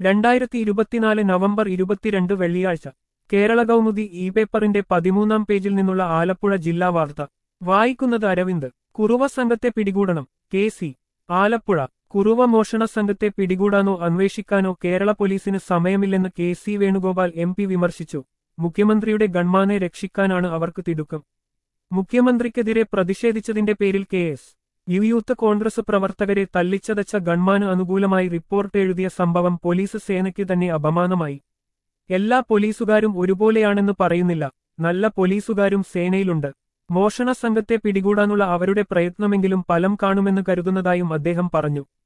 രണ്ടായിരത്തി ഇരുപത്തിനാല് നവംബർ ഇരുപത്തിരണ്ട് വെള്ളിയാഴ്ച കേരള കൗമുദി ഇ പേപ്പറിന്റെ പതിമൂന്നാം പേജിൽ നിന്നുള്ള ആലപ്പുഴ ജില്ലാ വാർത്ത വായിക്കുന്നത് അരവിന്ദ് കുറുവ സംഘത്തെ പിടികൂടണം കെ സി ആലപ്പുഴ കുറുവ മോഷണ സംഘത്തെ പിടികൂടാനോ അന്വേഷിക്കാനോ കേരള പോലീസിന് സമയമില്ലെന്ന് K C Venugopal M P വിമർശിച്ചു മുഖ്യമന്ത്രിയുടെ ഗൺമാനെ രക്ഷിക്കാനാണ് അവർക്ക് തിടുക്കം മുഖ്യമന്ത്രിക്കെതിരെ പ്രതിഷേധിച്ചതിന്റെ പേരിൽ K S U youth Congress പ്രവർത്തകരെ തല്ലിച്ചതച്ച ഗൺമാന് അനുകൂലമായി റിപ്പോർട്ട് എഴുതിയ സംഭവം പോലീസ് സേനയ്ക്ക് തന്നെ അപമാനമായി എല്ലാ പോലീസുകാരും ഒരുപോലെയാണെന്ന് പറയുന്നില്ല നല്ല പോലീസുകാരും സേനയിലുണ്ട് മോഷണ സംഘത്തെ പിടികൂടാനുള്ള അവരുടെ പ്രയത്നമെങ്കിലും ഫലം കാണുമെന്ന് കരുതുന്നതായും അദ്ദേഹം പറഞ്ഞു